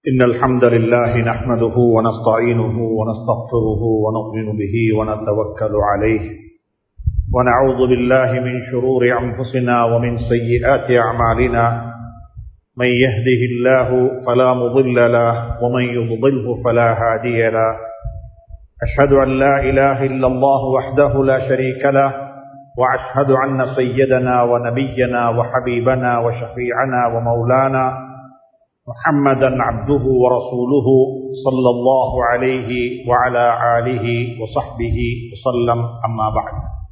إن الحمد لله نحمده ونستعينه ونستغفره ونؤمن به ونتوكل عليه ونعوذ بالله من شرور أنفسنا ومن سيئات أعمالنا من يهده الله فلا مضل له ومن يضلله فلا هادي له أشهد أن لا إله إلا الله وحده لا شريك له وأشهد أن سيدنا ونبينا وحبيبنا وشفيعنا ومولانا محمدا عبده ورسوله صلى الله عليه وعلى آله وصحبه وسلم أما بعد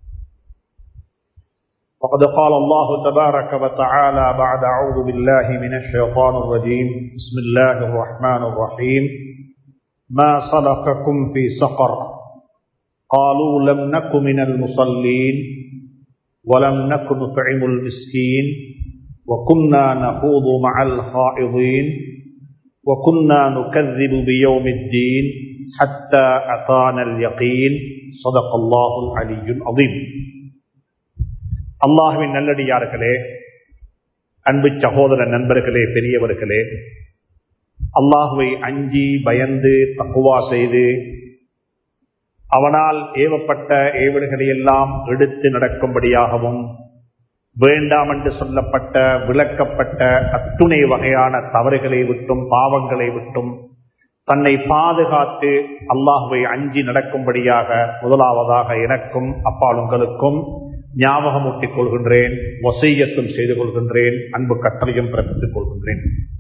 وقد قال الله تبارك وتعالى بعد أعوذ بالله من الشيطان الرجيم بسم الله الرحمن الرحيم ما صلقكم في سقر قالوا لم نك من المصلين ولم نك نطعم المسكين وكنا نخوض مع الخائضين وكنا نكذب بيوم الدين حتى أتانا اليقين صدق الله العلي العظيم அல்லாஹுவின் நல்லடியார்களே அன்பு சகோதர நண்பர்களே பெரியவர்களே அல்லாஹுவை அஞ்சி பயந்து தக்குவா செய்து அவனால் ஏவப்பட்ட ஏவல்களை எல்லாம் எடுத்து நடக்கும்படியாகவும் வேண்டாம் என்று சொல்லப்பட்ட விளக்கப்பட்ட அத்துணை வகையான தவறுகளை விட்டும் பாவங்களை விட்டும் தன்னை பாதுகாத்து அல்லாஹுவை அஞ்சி நடக்கும்படியாக முதலாவதாக எனக்கும் அப்பால் உங்களுக்கும் ஞாபகமூட்டிக் கொள்கின்றேன் வசையத்தும் செய்து கொள்கின்றேன் அன்பு கட்டளையும் பிறப்பித்துக் கொள்கின்றேன்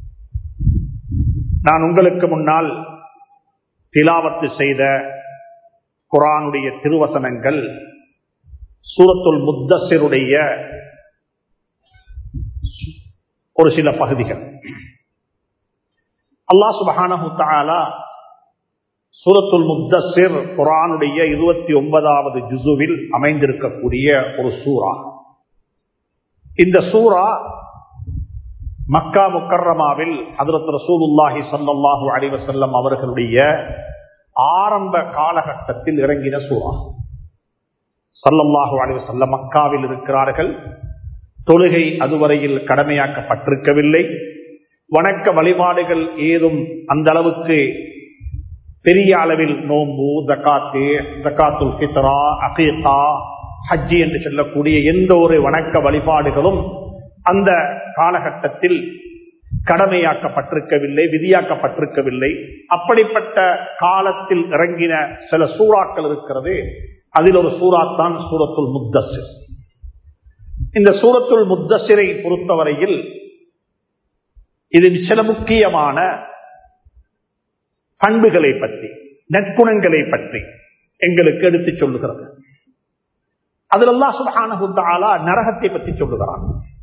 நான் உங்களுக்கு முன்னால் திலாவத்து செய்த குரானுடைய திருவசனங்கள் சூரத்துல் முத்தசிருடைய ஒரு சில பகுதிகள் அல்லா சுபஹானா சூரத்துல் முத்தசிர் குரானுடைய இருபத்தி ஒன்பதாவது ஜுசுவில் அமைந்திருக்கக்கூடிய ஒரு சூறா இந்த சூறா மக்கா முக்கர்ரமாவில் ஹதரத் ரசூலுல்லாஹி சல்லாஹூ அலிவசல்லம் அவர்களுடைய ஆரம்ப காலகட்டத்தில் இறங்கின சூறா சல்லல்லாஹூ அலிவசல்லம் மக்காவில் இருக்கிறார்கள் தொழுகை அதுவரையில் கடமையாக்கப்பட்டிருக்கவில்லை வணக்க வழிபாடுகள் ஏதும் அந்த அளவுக்கு பெரிய அளவில் நோம்பு ஜக்காத்து ஜக்காத்துல் கித்ரா அகீகா ஹஜ்ஜி என்று சொல்லக்கூடிய எந்த ஒரு வணக்க வழிபாடுகளும் அந்த காலகட்டத்தில் கடமையாக்கப்பட்டிருக்கவில்லை விதியாக்கப்பட்டிருக்கவில்லை அப்படிப்பட்ட காலத்தில் இறங்கின சில சூறாக்கள் இருக்கிறது அதில் ஒரு சூறாத்தான் சூரத்துல் முத்தசிர் இந்த சூரத்துல் முத்தசிரை பொறுத்தவரையில் இது சில முக்கியமான பண்புகளை பற்றி நற்குணங்களை பற்றி எங்களுக்கு எடுத்து சொல்லுகிறது அதில் அல்லா சுபானா நரகத்தை பற்றி சொல்லுகிறான்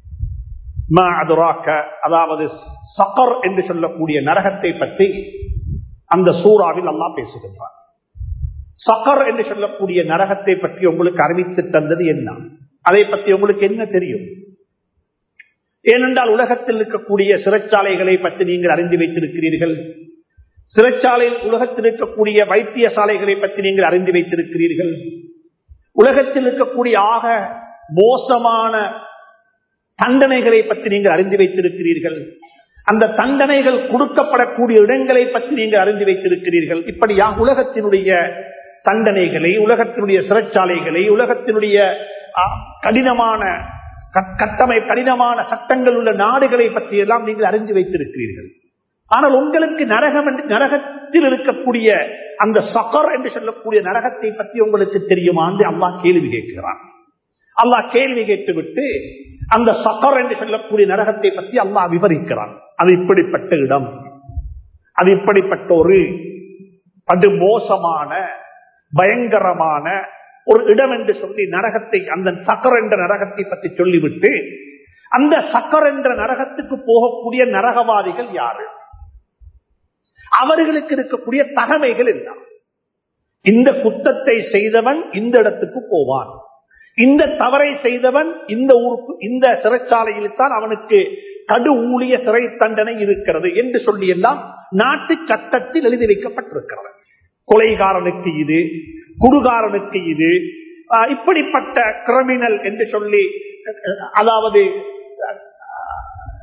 அதாவது சக்கர் என்று சொல்லக்கூடிய நரகத்தை பற்றி அந்த சூறாவில் அல்லா பேசுகின்றான் சக்கர் என்று சொல்லக்கூடிய நரகத்தை பற்றி உங்களுக்கு அறிவித்து தந்தது என்ன அதை பற்றி உங்களுக்கு என்ன தெரியும் ஏனென்றால் உலகத்தில் இருக்கக்கூடிய சிறைச்சாலைகளை பற்றி நீங்கள் அறிந்து வைத்திருக்கிறீர்கள் சிறைச்சாலையில் உலகத்தில் இருக்கக்கூடிய வைத்தியசாலைகளை பற்றி நீங்கள் அறிந்து வைத்திருக்கிறீர்கள் உலகத்தில் இருக்கக்கூடிய ஆக மோசமான தண்டனைகளை பற்றி நீங்கள் அறிந்து வைத்திருக்கிறீர்கள் அந்த தண்டனைகள் கொடுக்கப்படக்கூடிய இடங்களை பற்றி நீங்கள் அறிந்து வைத்திருக்கிறீர்கள் இப்படியா உலகத்தினுடைய தண்டனைகளை உலகத்தினுடைய சிறைச்சாலைகளை உலகத்தினுடைய கடினமான கட்டமை கடினமான சட்டங்கள் உள்ள நாடுகளை பற்றி எல்லாம் நீங்கள் அறிந்து வைத்திருக்கிறீர்கள் ஆனால் உங்களுக்கு நரகம் என்று நரகத்தில் இருக்கக்கூடிய அந்த சகர் என்று சொல்லக்கூடிய நரகத்தை பற்றி உங்களுக்கு தெரியுமா என்று அல்லா கேள்வி கேட்கிறான் அல்லா கேள்வி கேட்டுவிட்டு அந்த சக்கர் என்று சொல்லக்கூடிய நரகத்தை பற்றி அல்லாஹ் விவரிக்கிறான் அது இப்படிப்பட்ட இடம் அது இப்படிப்பட்ட ஒரு படு மோசமான பயங்கரமான ஒரு இடம் என்று சொல்லி நரகத்தை அந்த சக்கர் என்ற நரகத்தை பற்றி சொல்லிவிட்டு அந்த சக்கர் என்ற நரகத்துக்கு போகக்கூடிய நரகவாதிகள் யாரு அவர்களுக்கு இருக்கக்கூடிய தகமைகள் என்ன இந்த குத்தத்தை செய்தவன் இந்த இடத்துக்கு போவான் இந்த தவறை செய்தவன் இந்த ஊருக்கு இந்த சிறைச்சாலையில் தான் அவனுக்கு கடு ஊழிய சிறை தண்டனை இருக்கிறது என்று சொல்லி எல்லாம் நாட்டு சட்டத்தில் எழுதி வைக்கப்பட்டிருக்கிறது கொலைகாரனுக்கு இது குடுகாரனுக்கு இது இப்படிப்பட்ட கிரிமினல் என்று சொல்லி அதாவது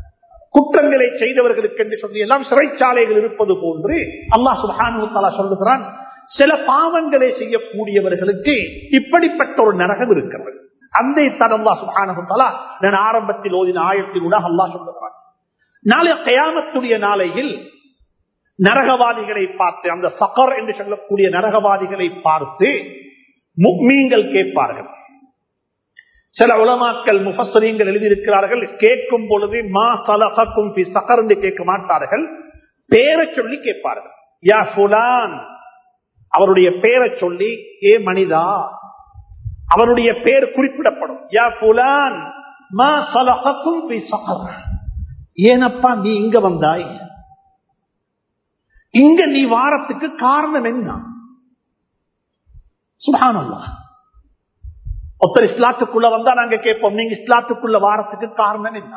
குற்றங்களை செய்தவர்களுக்கு என்று சொல்லி எல்லாம் சிறைச்சாலைகள் இருப்பது போன்று அல்லாஹ் சுபானு சொல்லுகிறான் சில பாவங்களை செய்யக்கூடியவர்களுக்கு இப்படிப்பட்ட ஒரு நரகம் இருக்கிறது அந்த தனல்லா சுபானகுத்தாலா நான் ஆரம்பத்தில் ஓதின ஆயத்தினூட அல்லா சொல்லுகிறான் நாளை கயாமத்துடைய நாளையில் நரகவாதிகளை பார்த்து அந்த சகர் என்று சொல்லக்கூடிய நரகவாதிகளை பார்த்து மீன்கள் கேட்பார்கள் சில உலமாக்கள் முகசரீங்கள் எழுதியிருக்கிறார்கள் கேட்கும் பொழுது மா சலகும் சகர் என்று கேட்க மாட்டார்கள் பேரை சொல்லி கேட்பார்கள் யா புலான் அவருடைய பேரை சொல்லி ஏ மனிதா அவருடைய பேர் குறிப்பிடப்படும் யா புலான் மா சலகும் ஏனப்பா நீ இங்க வந்தாய் இங்க நீ வாரத்துக்கு காரணம் என்ன சுபானல்லா ஒருத்தர் இஸ்லாத்துக்குள்ள வந்தா நாங்க கேட்போம் நீங்க இஸ்லாத்துக்குள்ள வாரத்துக்கு காரணம் என்ன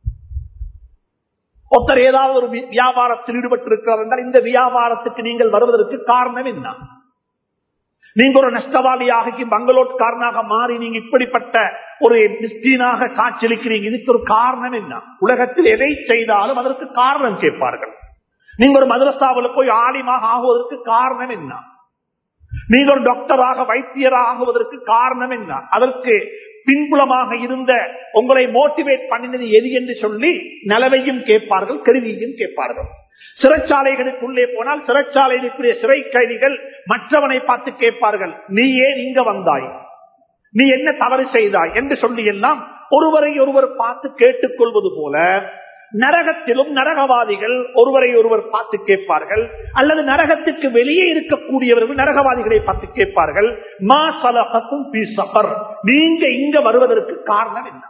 ஒருத்தர் ஏதாவது ஒரு வியாபாரத்தில் ஈடுபட்டு இருக்கிறார் என்றால் இந்த வியாபாரத்துக்கு நீங்கள் வருவதற்கு காரணம் என்ன நீங்க ஒரு நஷ்டவாதியாக பங்களோட்காரனாக மாறி நீங்க இப்படிப்பட்ட ஒரு மிஸ்டீனாக காட்சியளிக்கிறீங்க இதுக்கு ஒரு காரணம் என்ன உலகத்தில் எதை செய்தாலும் அதற்கு காரணம் கேட்பார்கள் நீங்க ஒரு மதரசாவில் போய் ஆலிமாக ஆகுவதற்கு காரணம் என்ன நீங்க ஒரு டாக்டராக வைத்தியராக ஆகுவதற்கு காரணம் என்ன அதற்கு பின்புலமாக இருந்த உங்களை மோட்டிவேட் பண்ணினது எது என்று சொல்லி நலவையும் கேட்பார்கள் கருவியையும் கேட்பார்கள் சிறைச்சாலைகளுக்குள்ளே போனால் சிறைச்சாலைகளுக்குரிய சிறை கைதிகள் மற்றவனை பார்த்து கேட்பார்கள் நீ ஏன் இங்க வந்தாய் நீ என்ன தவறு செய்தாய் என்று சொல்லி எல்லாம் ஒருவரை ஒருவர் பார்த்து கேட்டுக்கொள்வது போல நரகத்திலும் நரகவாதிகள் ஒருவரை ஒருவர் பார்த்து கேட்பார்கள் அல்லது நரகத்துக்கு வெளியே இருக்கக்கூடியவர்கள் நரகவாதிகளை பார்த்து கேட்பார்கள் மா சலகத்தும் பி சபர் நீங்க இங்க வருவதற்கு காரணம் என்ன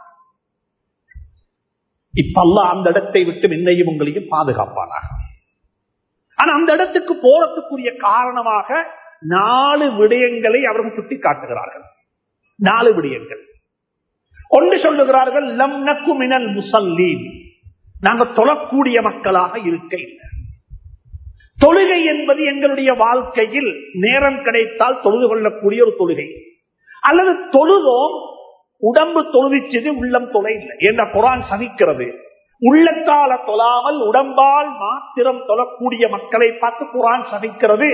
இப்பெல்லாம் அந்த இடத்தை விட்டு என்னையும் உங்களையும் பாதுகாப்பானாக ஆனா அந்த இடத்துக்கு போறதுக்குரிய காரணமாக நாலு விடயங்களை அவர்கள் சுட்டி காட்டுகிறார்கள் நாலு விடயங்கள் ஒன்று சொல்லுகிறார்கள் லம் நக்கு மினல் முசல்லீன் நாங்க தொழக்கூடிய மக்களாக இருக்க இல்லை தொழுகை என்பது எங்களுடைய வாழ்க்கையில் நேரம் கிடைத்தால் தொழுது கொள்ளக்கூடிய ஒரு தொழுகை அல்லது தொழுதோம் உடம்பு தொழுவிச்சது உள்ளம் தொலை இல்லை என்ற குரான் சகிக்கிறது உள்ளத்தால தொழாமல் உடம்பால் மாத்திரம் தொழக்கூடிய மக்களை பார்த்து குரான் சகிக்கிறது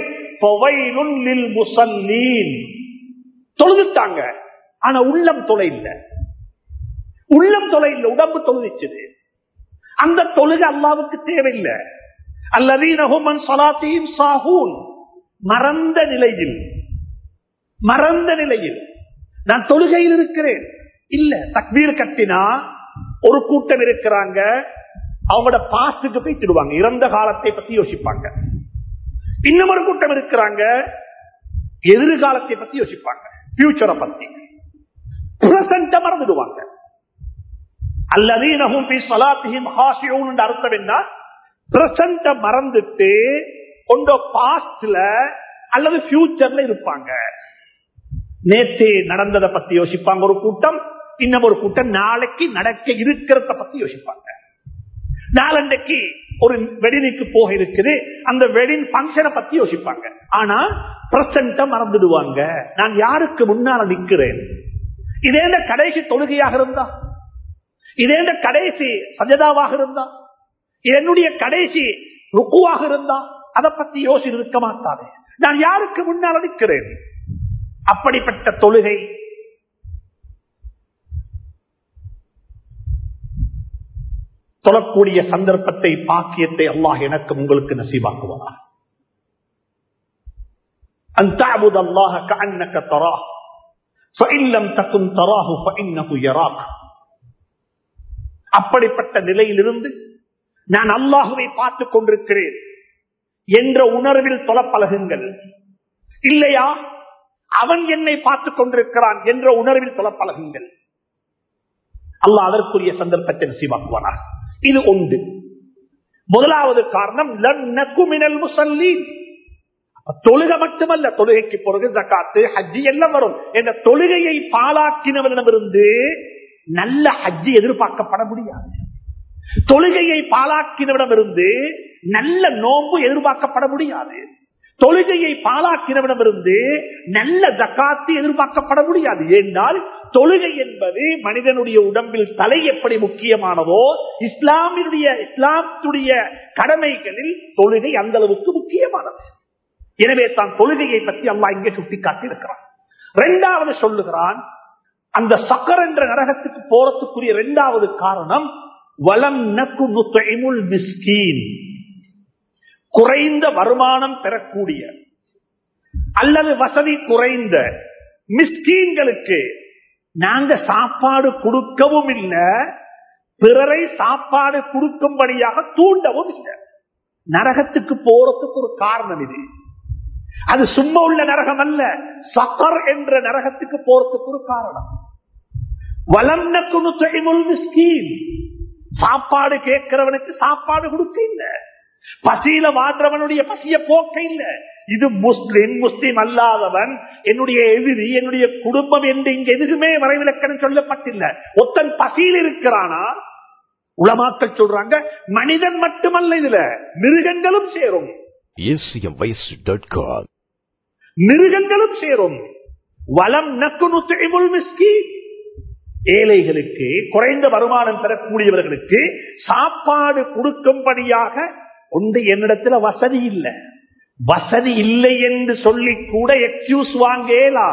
தொழுதுட்டாங்க ஆனா உள்ளம் தொலை இல்லை உள்ளம் தொலை இல்லை உடம்பு தொழுவிச்சது அந்த தொழுகை அல்லாவுக்கு தேவையில்லை அல்லதீனஹுமன் சலாத்தையும் சாகூன் மறந்த நிலையில் மறந்த நிலையில் நான் தொழுகையில் இருக்கிறேன் இல்ல தக்வீர் கட்டினா ஒரு கூட்டம் இருக்கிறாங்க அவங்களோட பாஸ்டுக்கு போய்த்திடுவாங்க இறந்த காலத்தை பத்தி யோசிப்பாங்க இன்னும் ஒரு கூட்டம் இருக்கிறாங்க எதிர்காலத்தை பத்தி யோசிப்பாங்க பியூச்சரை பத்தி பிரசன்ட மறந்துடுவாங்க அல்லதீனஹும் பி ஸலாத்திஹிம் ஹாஷியூன் அர்த்தம் என்ன பிரசன்ட மறந்துட்டு கொண்ட பாஸ்ட்ல அல்லது ஃபியூச்சர்ல இருப்பாங்க நேற்று நடந்ததை பத்தி யோசிப்பாங்க ஒரு கூட்டம் இன்னும் ஒரு கூட்டம் நாளைக்கு நடக்க இருக்கிறத பத்தி யோசிப்பாங்க நாளண்டைக்கு ஒரு வெடினுக்கு போக இருக்குது அந்த வெடின் பங்கனை பத்தி யோசிப்பாங்க ஆனா பிரசன்ட மறந்துடுவாங்க நான் யாருக்கு முன்னால நிக்கிறேன் இதே இந்த கடைசி தொழுகையாக இருந்தா இதே இந்த கடைசி சஜதாவாக இருந்தா என்னுடைய கடைசி ருக்குவாக இருந்தா அதை பத்தி யோசி இருக்க மாட்டாது நான் யாருக்கு முன்னால் நிற்கிறேன் அப்படிப்பட்ட தொழுகை தொழக்கூடிய சந்தர்ப்பத்தை பாக்கியத்தை அல்லாஹ் எனக்கு உங்களுக்கு நசீவாக்குவார் أن تعبد الله كأنك تراه فإن لم تكن تراه فإنه يراك அப்படிப்பட்ட நிலையிலிருந்து நான் அல்லாஹுவை பார்த்துக் கொண்டிருக்கிறேன் என்ற உணர்வில் தொல பழகுங்கள் இல்லையா அவன் என்னை பார்த்துக் கொண்டிருக்கிறான் என்ற உணர்வில் தொல பழகுங்கள் அல்லாஹ் அதற்குரிய சந்தர்ப்பத்தை நசீவாக்குவானார் இது உண்டு முதலாவது காரணம் லன்னக்குமினல் முசல்லீன் தொழுகை மட்டுமல்ல தொழுகைக்கு பிறகு ஜக்காத்து ஹஜ்ஜி எல்லாம் வரும் என்ற தொழுகையை பாலாக்கினவனிடமிருந்து நல்ல ஹஜ்ஜி எதிர்பார்க்கப்பட முடியாது தொழுகையை பாலாக்கினவிடமிருந்து நல்ல நோன்பு எதிர்பார்க்கப்பட முடியாது தொழுகையை பாலாக்கினவிடமிருந்து நல்ல ஜக்காத்து எதிர்பார்க்கப்பட முடியாது ஏனால் தொழுகை என்பது மனிதனுடைய உடம்பில் தலை எப்படி முக்கியமானதோ இஸ்லாமினுடைய இஸ்லாத்துடைய கடமைகளில் தொழுகை அந்த அளவுக்கு முக்கியமானது எனவே தான் தொழுகையை பற்றி அல்லா இங்கே சுட்டிக்காட்டி இருக்கிறான் இரண்டாவது சொல்லுகிறான் அந்த சக்கர் என்ற நரகத்துக்கு போறதுக்குரிய இரண்டாவது காரணம் வலம் நக்கு நுத்தைமுல் மிஸ்கீன் குறைந்த வருமானம் பெறக்கூடிய அல்லது வசதி குறைந்த மிஸ்கீன்களுக்கு நாங்க சாப்பாடு கொடுக்கவும் இல்லை பிறரை சாப்பாடு கொடுக்கும்படியாக தூண்டவும் இல்லை நரகத்துக்கு போறதுக்கு ஒரு காரணம் இது அது சும்மா உள்ள நரகம் அல்ல சக்கர் என்ற நரகத்துக்கு போறதுக்கு ஒரு காரணம் வலம் மிஸ்கீன் சாப்பாடு கேட்கிறவனுக்கு சாப்பாடு கொடுக்க இல்லை பசியில வாடுறவனுடைய பசிய போக்க இல்ல இது முஸ்லிம் முஸ்லிம் அல்லாதவன் என்னுடைய எதிரி என்னுடைய குடும்பம் என்று இங்க எதுவுமே வரைவிலக்கணம் சொல்லப்பட்டில்ல ஒத்தன் பசியில் இருக்கிறானா உளமாக்கள் சொல்றாங்க மனிதன் மட்டுமல்ல இதுல மிருகங்களும் சேரும் acmvoice.com மிருகங்களும் சேரும் வலம் நக்குனு மிஸ்கி ஏழைகளுக்கு குறைந்த வருமானம் பெறக்கூடியவர்களுக்கு சாப்பாடு கொடுக்கும்படியாக ஒன்று என்னிடத்துல வசதி இல்லை வசதி இல்லை என்று சொல்லி கூட எக்ஸ்கியூஸ் வாங்கலா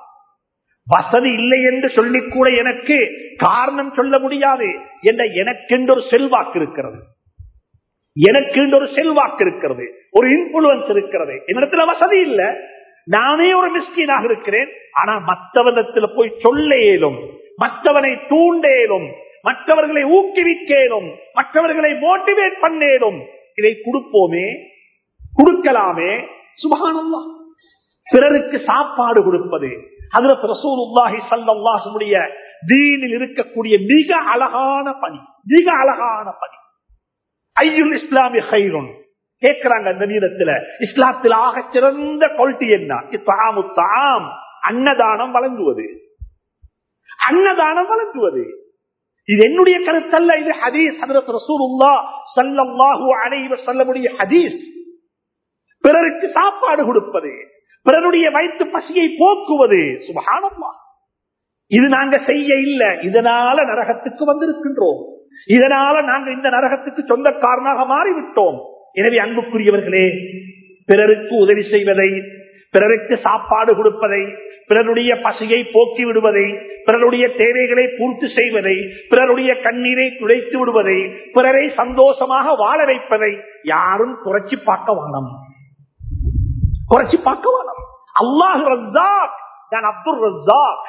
வசதி இல்லை என்று சொல்லி கூட எனக்கு காரணம் சொல்ல முடியாது என்ற எனக்கென்று ஒரு செல்வாக்கு இருக்கிறது எனக்கு ஒரு செல்வாக்கு இருக்கிறது ஒரு இன்ஃபுளுன்ஸ் இருக்கிறது என்னிடத்துல வசதி இல்லை நானே ஒரு மிஸ்கீனாக இருக்கிறேன் ஆனா மற்றவனிடத்துல போய் சொல்ல இயலும் மற்றவனை தூண்டேலும் மற்றவர்களை ஊக்குவிக்கலும் மற்றவர்களை மோட்டிவேட் பண்ணேலும் இதை கொடுப்போமே கொடுக்கலாமே சுபகானல்லா பிறருக்கு சாப்பாடு கொடுப்பது அதுல ரசூலுல்லாஹி சல்லாஹுடைய தீனில் இருக்கக்கூடிய மிக அழகான பணி மிக அழகான பணி ஐயுல் இஸ்லாமி ஹைருன் கேட்கிறாங்க அந்த நீளத்துல இஸ்லாத்தில் ஆக சிறந்த குவாலிட்டி என்ன தாமு தாம் அன்னதானம் வழங்குவது அன்னதானம் வழங்குவது இது என்னுடைய கருத்தல்ல இது ஹதீஸ் ஹதரத் ரசூலுல்லா ஸல்லல்லாஹு அலைஹி வஸல்லமுடைய ஹதீஸ் பிறருக்கு சாப்பாடு கொடுப்பது பிறருடைய வயிற்று பசியை போக்குவது சுபஹானல்லாஹ் இது நாங்க செய்ய இல்ல இதனால நரகத்துக்கு வந்திருக்கின்றோம் இதனால நாங்க இந்த நரகத்துக்கு சொந்தக்காரனாக மாறிவிட்டோம் எனவே அன்புக்குரியவர்களே பிறருக்கு உதவி செய்வதை பிறருக்கு சாப்பாடு கொடுப்பதை பிறருடைய பசியை போக்கி விடுவதை பிறருடைய தேவைகளை பூர்த்தி செய்வதை பிறருடைய கண்ணீரை துடைத்து விடுவதை பிறரை சந்தோஷமாக வாழ வைப்பதை யாரும் குறைச்சி பார்க்க வேணும் குறைச்சி பார்க்க வேணும் அல்லாஹ் ரஸ்ஸாக் நான் அப்துல் ரஸ்ஸாக்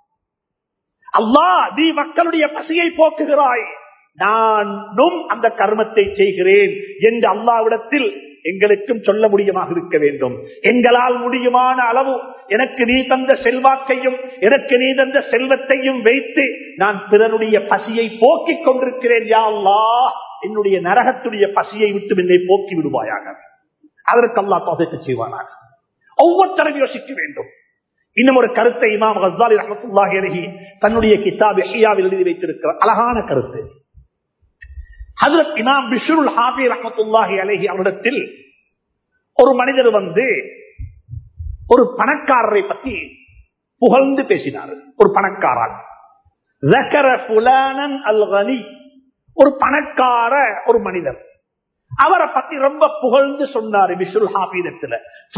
அல்லாஹ் நீ மக்களுடைய பசியை போக்குகிறாய் நானும் அந்த கர்மத்தை செய்கிறேன் என்று அல்லாவிடத்தில் எங்களுக்கும் சொல்ல முடியுமாக இருக்க வேண்டும் எங்களால் முடியுமான அளவு எனக்கு நீ தந்த செல்வாக்கையும் எனக்கு நீ தந்த செல்வத்தையும் வைத்து நான் பிறருடைய பசியை போக்கிக் கொண்டிருக்கிறேன் யா அல்லாஹ் என்னுடைய நரகத்துடைய பசியை விட்டு என்னை போக்கி விடுவாயாக அதற்கு அல்லா தொகைக்கு செய்வானாக ஒவ்வொருத்தரும் யோசிக்க வேண்டும் இன்னும் ஒரு கருத்தை இமாம் ஹசாலி ரஹமத்துல்லாஹி அலஹி தன்னுடைய கிதாப் எஹியாவில் எழுதி வைத்திருக்கிறார் அழகான கருத்து ஹதரத் இமாம் பிஷுருல் ஹாபி ரஹமத்துல்லாஹி அலஹி அவரிடத்தில் ஒரு மனிதர் வந்து ஒரு பணக்காரரை பற்றி புகழ்ந்து பேசினார் ஒரு பணக்காரர் ஒரு பணக்கார ஒரு மனிதர் அவரை பத்தி ரொம்ப புகழ்ந்து சொன்னார் பிஷுல் ஹாபீதத்துல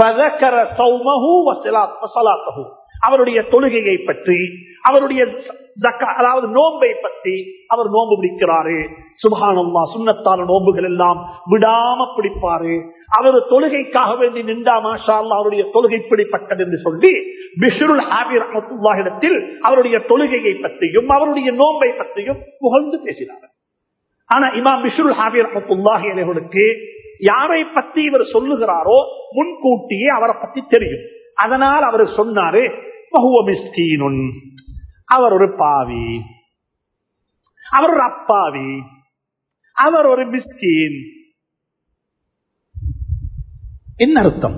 அவருடைய தொழுகையை பற்றி அவருடைய அதாவது நோன்பை பற்றி அவர் நோன்பு பிடிக்கிறாரு சுபகானம்மா சுண்ணத்தான நோன்புகள் எல்லாம் விடாம பிடிப்பாரு அவர் தொழுகைக்காக வேண்டி நின்றா மாஷா அவருடைய தொழுகை பிடிப்பட்டது என்று சொல்லி பிஷருல் ஹாபி ரஹமத்துல்லாஹிடத்தில் அவருடைய தொழுகையை பற்றியும் அவருடைய நோன்பை பற்றியும் புகழ்ந்து பேசினார் ஆனா இமாம் பிஷருல் ஹாபி ரஹமத்துல்லாஹி அவர்களுக்கு யாரை பற்றி இவர் சொல்லுகிறாரோ முன்கூட்டியே அவரை பற்றி தெரியும் அதனால் அவர் சொன்னாரு அவர் ஒரு பாவி அவர் ஒரு அப்பாவி அவர் ஒரு மிஸ்கீன் என்ன அர்த்தம்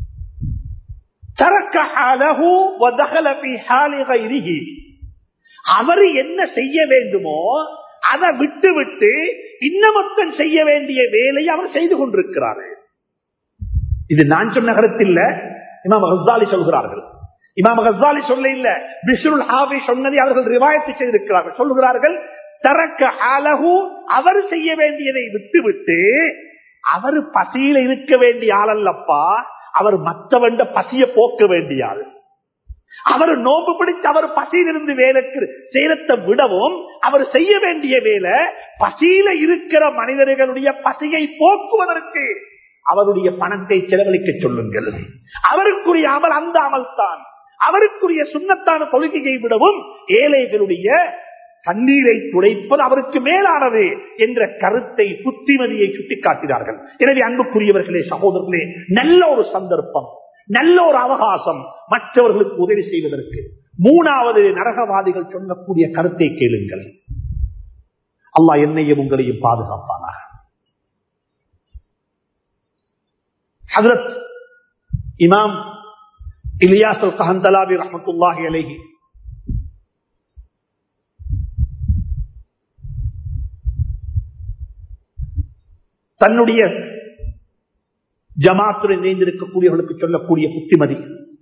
அவர் என்ன செய்ய வேண்டுமோ அதை விட்டு விட்டு இன்னமத்தன் செய்ய வேண்டிய வேலையை அவர் செய்து கொண்டிருக்கிறார் இது நான் சொன்ன கருத்து இல்ல இமாம் ஹசாலி சொல்கிறார்கள் இமாம் ஹசாலி சொல்ல இல்ல பிஷ்ருல் ஹாவி சொன்னதை அவர்கள் ரிவாயத்து செய்திருக்கிறார்கள் சொல்லுகிறார்கள் தரக்க அழகு அவர் செய்ய வேண்டியதை விட்டுவிட்டு அவர் பசியில இருக்க வேண்டிய ஆள் அல்லப்பா அவர் மற்றவண்ட பசிய போக்க வேண்டிய ஆள் அவர் நோம்பு பிடித்து அவர் பசியிலிருந்து வேலைக்கு சேலத்தை விடவும் அவர் செய்ய வேண்டிய வேலை பசியில இருக்கிற மனிதர்களுடைய பசியை போக்குவதற்கு அவருடைய பணத்தை செலவழிக்க சொல்லுங்கள் அவருக்குரிய அமல் அந்த அமல் தான் அவருக்குரிய சுண்ணத்தான தொழுகையை விடவும் ஏழைகளுடைய தண்ணீரை துடைப்பது அவருக்கு மேலானது என்ற கருத்தை புத்திமதியை சுட்டிக்காட்டினார்கள் எனவே அன்புக்குரியவர்களே சகோதரர்களே நல்ல ஒரு சந்தர்ப்பம் நல்ல ஒரு அவகாசம் மற்றவர்களுக்கு உதவி செய்வதற்கு மூணாவது நரகவாதிகள் சொல்லக்கூடிய கருத்தை கேளுங்கள் அல்லாஹ் என்னையும் உங்களையும் பாதுகாப்பானாக ஹதரத் இமாம் இலியாஸ் கஹந்தலாவி ரஹமத்துல்லாஹி அலைஹி தன்னுடைய ஜமாத்துடன் இணைந்திருக்கக்கூடியவர்களுக்கு சொல்லக்கூடிய புத்திமதி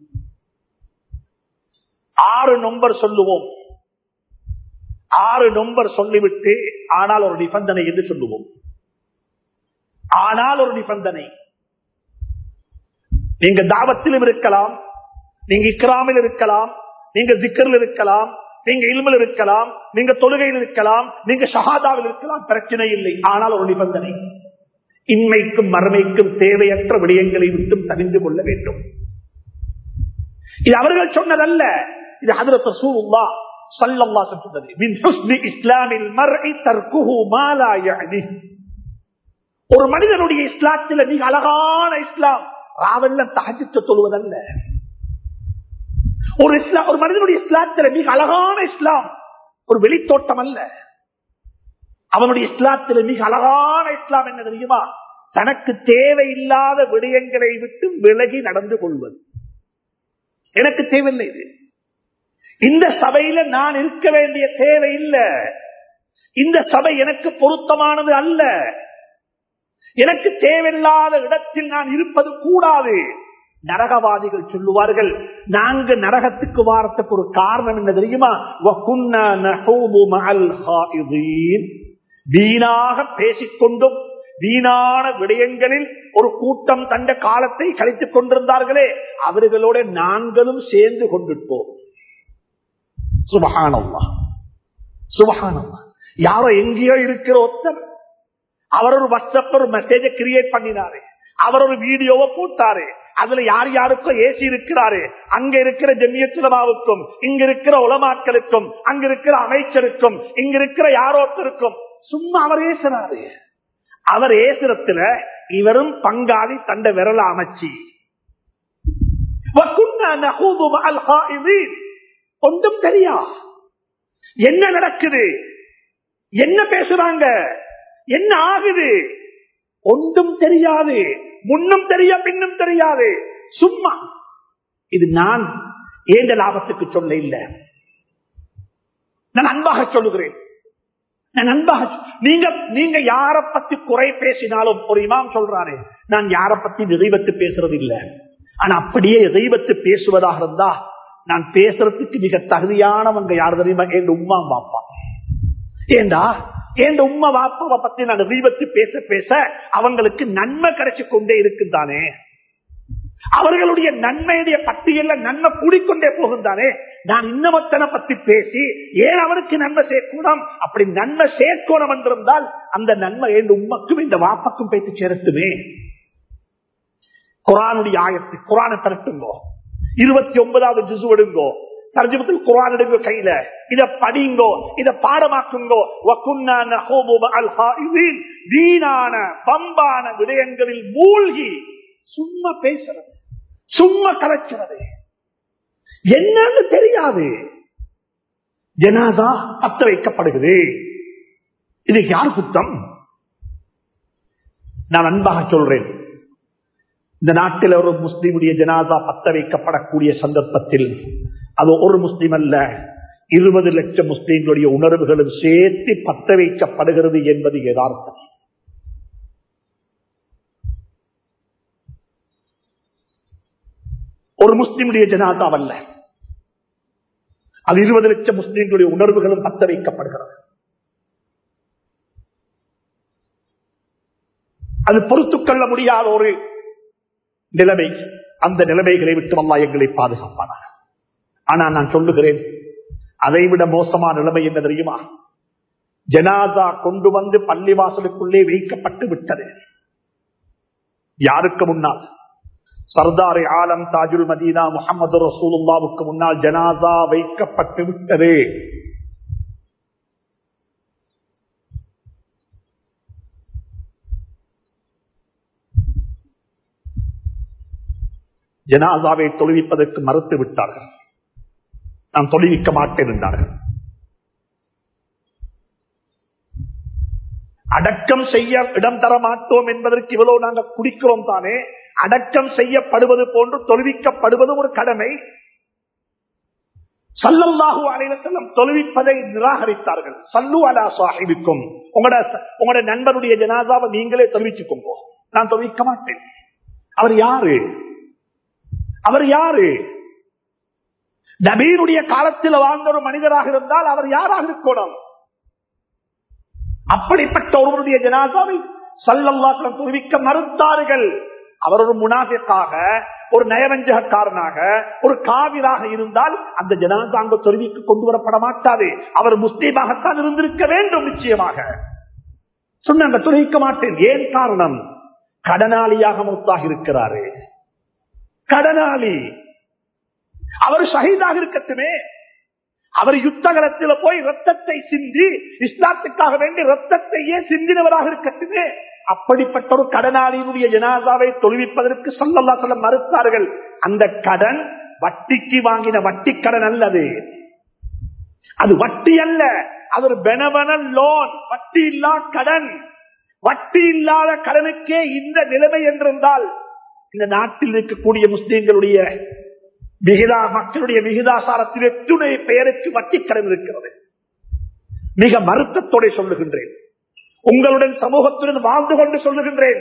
ஆறு நம்பர் சொல்லுவோம் ஆறு நம்பர் சொல்லிவிட்டு ஆனால் ஒரு நிபந்தனை என்று சொல்லுவோம் ஆனால் ஒரு நிபந்தனை நீங்க தாவத்திலும் இருக்கலாம் நீங்க இக்ராமில் இருக்கலாம் நீங்க திக்கரில் இருக்கலாம் நீங்க இல்மில் இருக்கலாம் நீங்க தொழுகையில் இருக்கலாம் நீங்க ஷஹாதாவில் இருக்கலாம் பிரச்சனை இல்லை ஆனால் ஒரு நிபந்தனை இன்மைக்கும் மறுமைக்கும் தேவையற்ற விடயங்களை விட்டும் தவிந்து கொள்ள வேண்டும் இது அவர்கள் சொன்னதல்ல இது ஹதரத் ரசூலுல்லாஹ் ஸல்லல்லாஹு அலைஹி சொன்னது மின் ஹுஸ்னி இஸ்லாமில் மர்இ தர்குஹு மா லா யஅனி ஒரு மனிதனுடைய இஸ்லாத்தில் மிக அழகான இஸ்லாம் ராவெல்லாம் தஹஜ்ஜத் தொழுவதல்ல ஒரு இஸ்லாம் ஒரு மனிதனுடைய இஸ்லாத்தில் மிக அழகான இஸ்லாம் ஒரு வெளித்தோட்டம் அல்ல அவனுடைய இஸ்லாத்தில் மிக அழகான இஸ்லாம் என்ன தெரியுமா தனக்கு தேவையில்லாத விடயங்களை விட்டு விலகி நடந்து கொள்வது எனக்கு தேவையில்லை இது இந்த சபையில நான் இருக்க வேண்டிய தேவை இல்லை இந்த சபை எனக்கு பொருத்தமானது அல்ல எனக்கு தேவையில்லாத இடத்தில் நான் இருப்பது கூடாது நரகவாதிகள் சொல்லுவார்கள் நாங்க நரகத்துக்கு வாரத்துக்கு ஒரு காரணம் என்ன தெரியுமா வகுன்னா நஹூது மஅல் ஹாயிதீன். வீணாக பேசிக்கொண்டும் வீணான விடயங்களில் ஒரு கூட்டம் தந்த காலத்தை கழித்துக் கொண்டிருந்தார்களே அவர்களோட நாங்களும் சேர்ந்து கொண்டிருப்போம் சுபகானம்மா சுபகானம்மா யாரோ எங்கேயோ இருக்கிற ஒருத்தர் அவர் ஒரு வாட்ஸ்அப் ஒரு மெசேஜ கிரியேட் பண்ணினாரு அவர் ஒரு வீடியோவை போட்டாரு அதுல யார் யாருக்கும் ஏசி இருக்கிறாரு அங்க இருக்கிற ஜெமியத்துலமாவுக்கும் இங்க இருக்கிற உலமாக்களுக்கும் அங்க இருக்கிற அமைச்சருக்கும் இங்க இருக்கிற யாரோத்தருக்கும் சும்மா அவர் ஏசுறாரு அவர் ஏசுறத்துல இவரும் பங்காளி தண்ட விரல அமைச்சி وَكُنَّا نَخُوضُ مَعَ الْخَائِضِينَ. ஒன்றும் தெரியா என்ன நடக்குது என்ன பேசுறாங்க என்ன ஆகுது ஒன்றும் தெரியாது முன்னும் தெரிய பின்னும் தெரியாது சும்மா இது நான் ஏந்த லாபத்துக்கு சொல்ல இல்லை நான் அன்பாக சொல்லுகிறேன் நான் அன்பாக நீங்க நீங்க யார பத்தி குறை பேசினாலும் ஒரு இமாம் சொல்றாரு நான் யார பத்தி நிறைவத்து பேசுறது இல்லை ஆனா அப்படியே தெய்வத்து பேசுவதாக இருந்தா நான் பேசுறதுக்கு மிக தகுதியானவங்க யார் தெரியுமா என் உமா பாப்பா ஏண்டா என் உம்மா வாப்பாவை பத்தி நான் தெய்வத்து பேச பேச அவங்களுக்கு நன்மை கிடைச்சு கொண்டே இருக்குதானே அவர்களுடைய நன்மையுடைய பட்டியல்ல நன்மை கூடிக்கொண்டே போகுந்தானே நான் இன்னமத்தனை பத்தி பேசி ஏன் அவருக்கு நன்மை சேர்க்கணும் அப்படி நன்மை சேர்க்கணும் என்றிருந்தால் அந்த நன்மை என் உம்மக்கும் இந்த வாப்பக்கும் பேச்சு சேரட்டுமே குரானுடைய ஆயத்து குரானை திரட்டுங்கோ இருபத்தி ஒன்பதாவது ஜிசு எடுங்கோ தர்ஜமத்தில் குரான் எடுங்க கையில இத படிங்கோ இத பாடமாக்குங்கோ வகுன்னா நஹூபு மஅல் ஹாயிதீன். வீணான பம்பான விடயங்களில் மூழ்கி சும்மா பேசுறது சும்மா கலைச்சுறது என்னன்னு தெரியாது ஜனாதா பத்த வைக்கப்படுகிறது இது யார் குத்தம் நான் அன்பாக சொல்றேன் இந்த நாட்டில் ஒரு முஸ்லீமுடைய ஜனாதா பத்த வைக்கப்படக்கூடிய சந்தர்ப்பத்தில் அது ஒரு முஸ்லீம் அல்ல இருபது லட்சம் முஸ்லீம்களுடைய உணர்வுகளும் சேர்த்து பத்த வைக்கப்படுகிறது என்பது யதார்த்தம் ஒரு முஸ்லிமுடைய ஜனாதாவல்ல அது இருபது லட்சம் முஸ்லிம்களுடைய உணர்வுகளும் பத்த வைக்கப்படுகிறது அது பொறுத்துக் கொள்ள முடியாத ஒரு நிலைமை அந்த நிலைமைகளை விட்டு அல்லா எங்களை பாதுகாப்பானார் ஆனா நான் சொல்லுகிறேன் அதைவிட மோசமான நிலைமை என்ன தெரியுமா ஜனாதா கொண்டு வந்து பள்ளிவாசலுக்குள்ளே வைக்கப்பட்டு விட்டது யாருக்கு முன்னால் சர்தாரி ஆலம் தாஜுல் மதீனா முகமது ரசூலுல்லாவுக்கு முன்னால் ஜனாதா வைக்கப்பட்டு விட்டது ஜனாதாவை தொழுவிப்பதற்கு மறுத்து விட்டார்கள் நான் தொழுவிக்க மாட்டேன் என்றார்கள் அடக்கம் செய்ய இடம் தர மாட்டோம் என்பதற்கு இவ்வளவு நாங்கள் குடிக்கிறோம் தானே அடக்கம் செய்யப்படுவது போன்று தொழுவிக்கப்படுவதும் ஒரு கடமை சல்லல்லாஹு அலைவசல்லம் தொழுவிப்பதை நிராகரித்தார்கள் சல்லு அலா சாஹிபிக்கும் உங்களோட உங்களோட நண்பருடைய ஜனாதாவை நீங்களே தொழுவிச்சுக்கோங்க நான் தொழுவிக்க மாட்டேன் அவர் யாரு அவர் யாரு நபீனுடைய காலத்தில் வாழ்ந்த ஒரு மனிதராக இருந்தால் அவர் யாராக இருக்கணும் அப்படிப்பட்ட ஒருவருடைய ஜனாதாவை சல்லல்லாக்கள் தெரிவிக்க மறுத்தார்கள் அவர் ஒரு முனாஃபிக்காக ஒரு நயவஞ்சகக்காரனாக ஒரு காவிராக இருந்தால் அந்த ஜனாதா அங்கு தெரிவிக்க கொண்டு வரப்பட மாட்டாது அவர் முஸ்லீமாகத்தான் இருந்திருக்க வேண்டும் நிச்சயமாக சொன்னாங்க தெரிவிக்க மாட்டேன் ஏன் காரணம் கடனாளியாக மொத்தாக இருக்கிறாரு கடனாளி அவர் ஷஹீதாக இருக்கட்டுமே அவர் யுத்தகலத்தில் போய் ரத்தத்தை சிந்தி இஸ்லாத்துக்காக வேண்டி ரத்தத்தையே சிந்தினவராக இருக்கட்டுமே அப்படிப்பட்ட ஒரு கடனாளியினுடைய ஜனாதாவை தொழுவிப்பதற்கு சொல்லல்லா சொல்ல மறுத்தார்கள் அந்த கடன் வட்டிக்கு வாங்கின வட்டி கடன் அல்லது அது வட்டி அல்ல அது ஒரு பெனவனல் லோன் வட்டி இல்லா கடன் வட்டி இல்லாத கடனுக்கே இந்த நிலைமை என்றிருந்தால் இந்த நாட்டில் இருக்கக்கூடிய முஸ்லீம்களுடைய விகிதா மக்களுடைய விகிதாசாரத்தில் எத்துணை பெயருக்கு வட்டி கடன் இருக்கிறது மிக வருத்தத்தோட சொல்லுகின்றேன் உங்களுடன் சமூகத்துடன் வாழ்ந்து கொண்டு சொல்லுகின்றேன்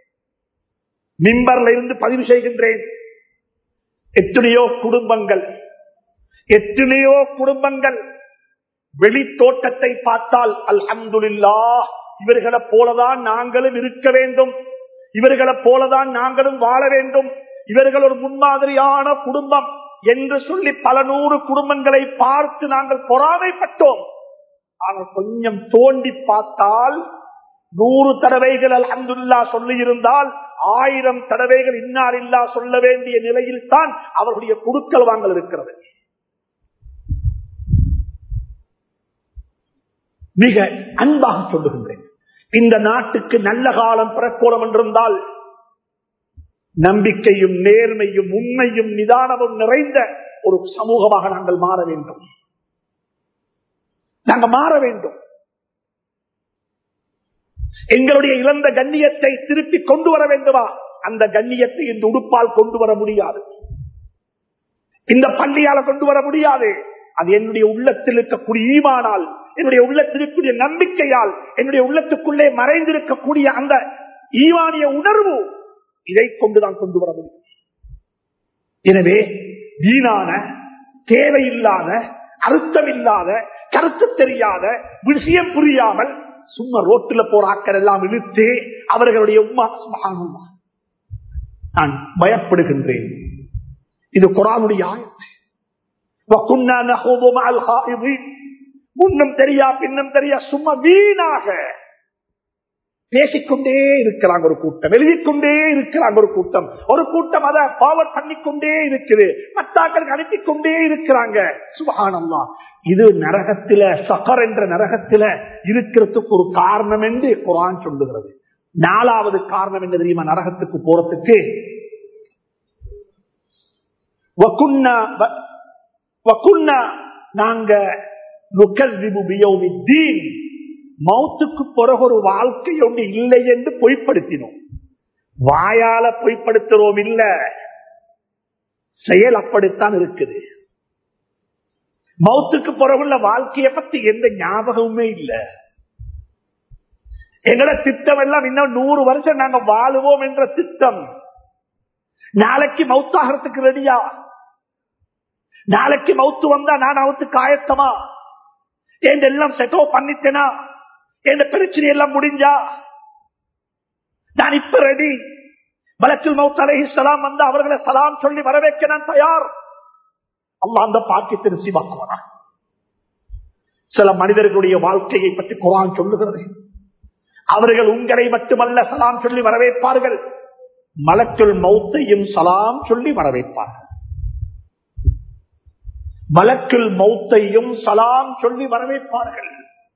மிம்பர்ல இருந்து பதிவு செய்கின்றேன் எத்தனையோ குடும்பங்கள் எத்தனையோ குடும்பங்கள் வெளி தோட்டத்தை பார்த்தால் அல்ஹம்துல்லா இவர்களை போலதான் நாங்களும் இருக்க வேண்டும் இவர்களை போலதான் நாங்களும் வாழ வேண்டும் இவர்கள் ஒரு முன்மாதிரியான குடும்பம் என்று சொல்லி பல நூறு குடும்பங்களை பார்த்து நாங்கள் பொறாமைப்பட்டோம் ஆனால் கொஞ்சம் தோண்டி பார்த்தால் நூறு தடவைகள் அலமதுல்லா சொல்லி இருந்தால் ஆயிரம் தடவைகள் இன்னார் இல்லா சொல்ல வேண்டிய நிலையில் தான் அவர்களுடைய குடுக்கல் வாங்கல் இருக்கிறது மிக அன்பாக சொல்லுகின்றேன் இந்த நாட்டுக்கு நல்ல காலம் பிறக்கோலம் என்றிருந்தால் நம்பிக்கையும் நேர்மையும் உண்மையும் நிதானமும் நிறைந்த ஒரு சமூகமாக நாங்கள் மாற வேண்டும் நாங்கள் மாற வேண்டும் எங்களுடைய இழந்த கண்ணியத்தை திருப்பி கொண்டு வர வேண்டுமா அந்த கண்ணியத்தை இந்த உடுப்பால் கொண்டு வர முடியாது இந்த பள்ளியால கொண்டு வர முடியாது அது என்னுடைய உள்ளத்தில் இருக்கக்கூடிய ஈமானால் என்னுடைய உள்ளத்தில் இருக்கக்கூடிய நம்பிக்கையால் என்னுடைய உள்ளத்துக்குள்ளே மறைந்திருக்கக்கூடிய அந்த ஈவானிய உணர்வு இதை கொண்டுதான் கொண்டு வர முடியும் எனவே வீணான தேவையில்லாத அர்த்தம் இல்லாத கருத்து தெரியாத விஷயம் புரியாமல் சும்மா ரோட்டில் போற ஆக்கள் எல்லாம் இழுத்து அவர்களுடைய உமா சுபஹானல்லாஹ். நான் பயப்படுகின்றேன் இது குரானுடைய ஆயத்து وَكُنَّا نَخُوضُ مَعَ الْخَائِضِينَ. முன்னும் தெரியா பின்னும் தெரியா சும்மா வீணாக பேசிக்கொண்டே இருக்கிறாங்க ஒரு கூட்டம் எழுதிக்கொண்டே இருக்கிறாங்க ஒரு கூட்டம் ஒரு கூட்டம் அதை ஃபார்வர்ட் பண்ணிக்கொண்டே இருக்குது மத்தாக்களுக்கு அனுப்பி கொண்டே இருக்கிறாங்க சுபகானம்மா இது நரகத்தில சகர் என்ற நரகத்தில இருக்கிறதுக்கு ஒரு காரணம் என்று குரான் சொல்லுகிறது நாலாவது காரணம் என்ன தெரியுமா நரகத்துக்கு போறதுக்கு வகுன்னா வ- வகுன்னா நாங்க நுகர்விபு பியௌமித்தீன் மௌத்துக்கு பிறகு ஒரு வாழ்க்கை ஒன்று இல்லை என்று பொய்ப்படுத்தினோம் வாயால பொய்ப்படுத்துறோம் இல்ல செயல் அப்படித்தான் இருக்குது மௌத்துக்கு பிறகுள்ள வாழ்க்கையை பத்தி எந்த ஞாபகமுமே இல்ல எங்கட திட்டம் எல்லாம் இன்னும் நூறு வருஷம் நாங்க வாழுவோம் என்ற திட்டம் நாளைக்கு மவுத்தாகிறதுக்கு ரெடியா நாளைக்கு மவுத்து வந்தா நான் அவத்துக்கு ஆயத்தமா என் எல்லாம் செட்டோ பண்ணிட்டேனா என் பிரச்சனை எல்லாம் முடிஞ்சா நான் இப்ப ரெடி மலக்கில் மவுத் அலஹி சலாம் வந்து அவர்களை சலாம் சொல்லி வரவேற்க நான் தயார் அல்லா அந்த பாக்கியத்தை ரிசீவாக்குவாரா சில மனிதர்களுடைய வாழ்க்கையை பற்றி குரான் சொல்லுகிறது அவர்கள் உங்களை மட்டுமல்ல சலாம் சொல்லி வரவேற்பார்கள் மலக்குள் மௌத்தையும் சலாம் சொல்லி வரவேற்பார்கள் மலக்குள் மௌத்தையும் சலாம் சொல்லி வரவேற்பார்கள்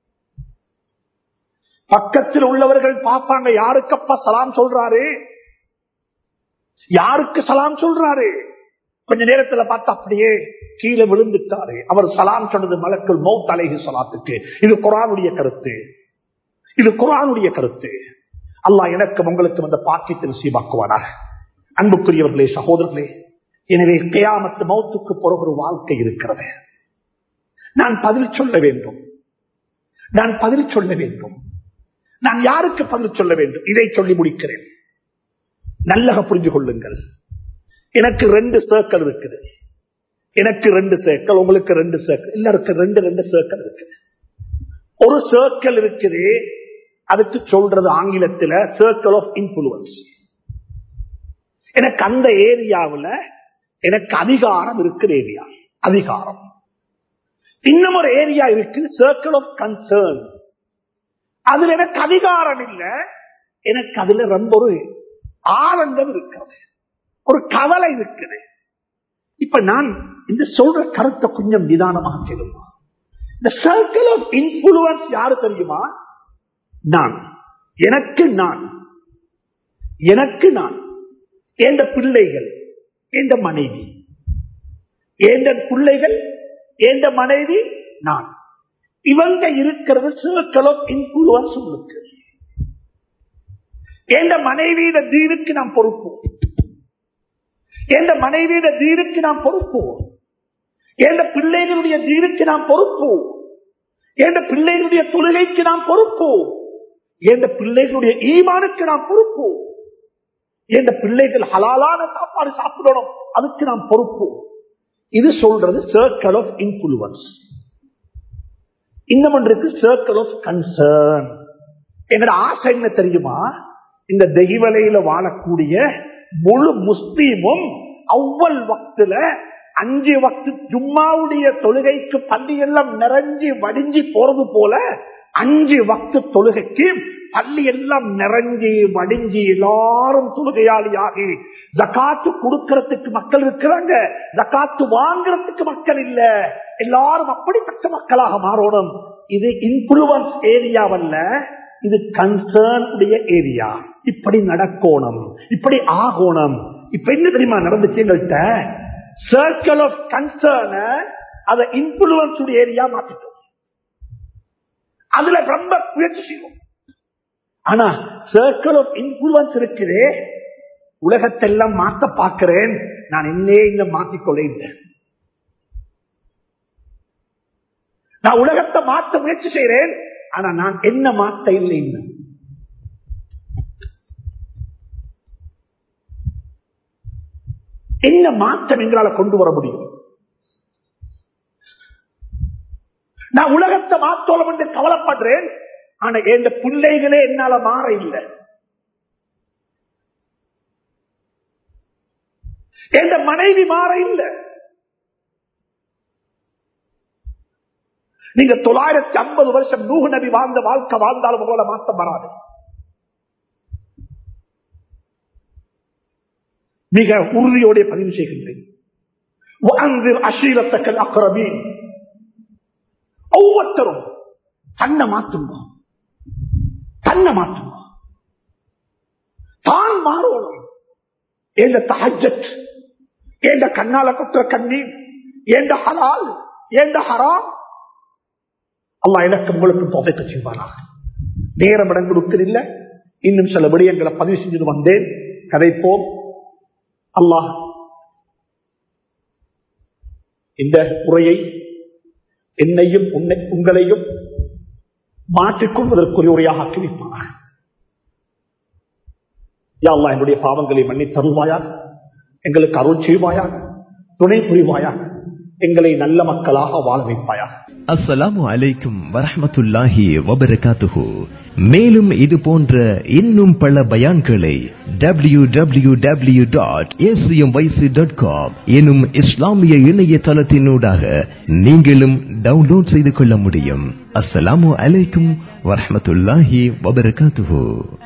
பக்கத்தில் உள்ளவர்கள் பார்ப்பாங்க யாருக்கப்பா சலாம் சொல்றாரு யாருக்கு சலாம் சொல்றாரு கொஞ்ச நேரத்தில் பார்த்தா அப்படியே கீழே விழுந்துட்டாரு அவர் சலாம் சொன்னது மலக்குள் மௌத் அலைஹி சலாத்துக்கு இது குரானுடைய கருத்து இது குரானுடைய கருத்து அல்லாஹ் எனக்கும் உங்களுக்கும் அந்த பாக்கியத்தில் சீவாக்குவானாக அன்புக்குரியவர்களே சகோதரர்களே எனவே கியாமத்து மௌத்துக்கு போற ஒரு வாழ்க்கை இருக்கிறது நான் பதில் சொல்ல வேண்டும் நான் பதில் சொல்ல வேண்டும் நான் யாருக்கு பதில் சொல்ல வேண்டும் இதை சொல்லி முடிக்கிறேன் நல்லக புரிஞ்சு கொள்ளுங்கள் எனக்கு ரெண்டு சர்க்கிள் இருக்குது எனக்கு ரெண்டு சர்க்கிள் உங்களுக்கு ரெண்டு சர்க்கிள் எல்லாருக்கும் ரெண்டு ரெண்டு சர்க்கிள் இருக்குது ஒரு சர்க்கிள் இருக்குது அதுக்கு சொல்றது ஆங்கிலத்தில் சர்க்கிள் ஆஃப் இன்ஃபுளுன்ஸ் எனக்கு அந்த ஏரியாவில் எனக்கு அதிகாரம் இருக்கிற ஏரியா அதிகாரம் இன்னும் ஒரு ஏரியா இருக்கு சர்க்கிள் ஆஃப் கன்சர்ன் அதுல எனக்கு அதிகாரம் இல்லை எனக்கு அதுல ரொம்ப ஒரு ஆனந்தம் இருக்கிறது ஒரு கவலை இருக்குது இப்ப நான் இந்த சொல்ற கருத்தை கொஞ்சம் நிதானமாக கேளுமா இந்த சர்க்கிள் ஆஃப் இன்ஃபுளுன்ஸ் யாரு தெரியுமா நான் எனக்கு நான் எனக்கு நான் எந்த பிள்ளைகள் எந்த மனைவி எந்த பிள்ளைகள் எந்த மனைவி நான் இவங்க இருக்கிறது சர்க்கிள் ஆஃப் இன்ஃபுளுன்ஸ் உங்களுக்கு எந்த மனைவியிட தீனுக்கு நாம் பொறுப்போம் எந்த மனைவியிட தீனுக்கு நாம் பொறுப்போம் எந்த பிள்ளைகளுடைய தீனுக்கு நாம் பொறுப்போம் எந்த பிள்ளைகளுடைய தொழுகைக்கு நாம் பொறுப்போம் எந்த பிள்ளைகளுடைய ஈமானுக்கு நாம் பொறுப்போம் எந்த பிள்ளைகள் ஹலாலான சாப்பாடு சாப்பிடணும் அதுக்கு நாம் பொறுப்போம் இது சொல்றது சர்க்கிள் ஆஃப் இன்ஃபுளுன்ஸ் இன்னும் ஒன்றுக்கு சர்க்கிள் ஆஃப் கன்சர்ன் என்னோட ஆசை என்ன தெரியுமா இந்த தெய்வலையில வாழக்கூடிய முழு முஸ்லீமும் அவ்வள் வக்துல அஞ்சு வக்து ஜும்மாவுடைய தொழுகைக்கு பள்ளி எல்லாம் நிறைஞ்சி வடிஞ்சி போறது போல அஞ்சு வக்து தொழுகைக்கு பள்ளி எல்லாம் நிறைஞ்சி வடிஞ்சி எல்லாரும் தொழுகையாளியாகி ஜக்காத்து கொடுக்கறதுக்கு மக்கள் இருக்கிறாங்க ஜக்காத்து வாங்குறதுக்கு மக்கள் இல்ல எல்லாரும் அப்படிப்பட்ட மக்களாக மாறணும் இது இன்ஃபுளுவன்ஸ் ஏரியாவல்ல இது கன்சர்ன் உடைய ஏரியா இப்படி நடக்கணும் இப்படி ஆகணும் இப்ப என்ன தெரியுமா நடந்துச்சு எங்கள்கிட்ட சர்க்கிள் ஆஃப் கன்சர்ன் அதை இன்ஃபுளுவன்ஸ் உடைய ஏரியா மாத்திட்டோம் அதுல ரொம்ப முயற்சி செய்வோம் ஆனா சர்க்கிள் ஆஃப் இன்ஃபுளுவன்ஸ் இருக்குதே உலகத்தெல்லாம் மாத்த பார்க்கிறேன் நான் என்னே இங்க மாத்திக்கொள்ள இல்லை நான் உலகத்தை மாற்ற முயற்சி செய்கிறேன் ஆனா நான் என்ன மாத்த இல்லை இன்னும் என்ன மாற்றம் எங்களால கொண்டு வர முடியும் நான் உலகத்தை மாத்தோலம் என்று கவலைப்படுறேன் ஆனா எந்த பிள்ளைகளே என்னால மாற இல்லை எந்த மனைவி மாற இல்லை நீங்க தொள்ளாயிரத்தி ஐம்பது வருஷம் நூகு நபி வாழ்ந்த வாழ்க்கை வாழ்ந்தாலும் போல மாற்றம் வராது மிக உறுதியோட பதிவு செய்கின்றேன் அஷீரத்தக்கல் அக்ரபீன் ஒவ்வொருத்தரும் தன்னை மாற்றுமா தன்னை மாற்றுமா தான் மாறணும் எந்த தஹஜத் எந்த கண்ணால குற்ற கண்ணீர் எந்த ஹலால் எந்த ஹராம் அல்லா எனக்கு உங்களுக்கு தொகைக்கு செய்வானாக நேரம் இடம் கொடுக்கறில்ல இன்னும் சில விடயங்களை பதிவு செஞ்சு வந்தேன் கதைப்போம் அல்லாஹ் இந்த உரையை என்னையும் உன்னை உங்களையும் மாற்றிக்கொள்வதற்குரிய உரையாக ஆக்கி வைப்பானாக யா அல்லாஹ் என்னுடைய பாவங்களை மன்னி தருவாயா எங்களுக்கு அருள் செய்வாயாக துணை புரிவாயாக எங்களை நல்ல மக்களாக வாழ வைப்பாயாக அஸ்ஸலாமு அலைக்கும் வரஹ்மத்துல்லாஹி வபரகாத்துஹு மேலும் இது போன்ற இன்னும் பல பயான்களை W W W dot dot com எனும் இஸ்லாமிய இணையதளத்தினூடாக நீங்களும் டவுன்லோட் செய்து கொள்ள முடியும் அஸ்ஸலாமு அலைக்கும் வரஹ்மத்துல்லாஹி வபரகாத்துஹு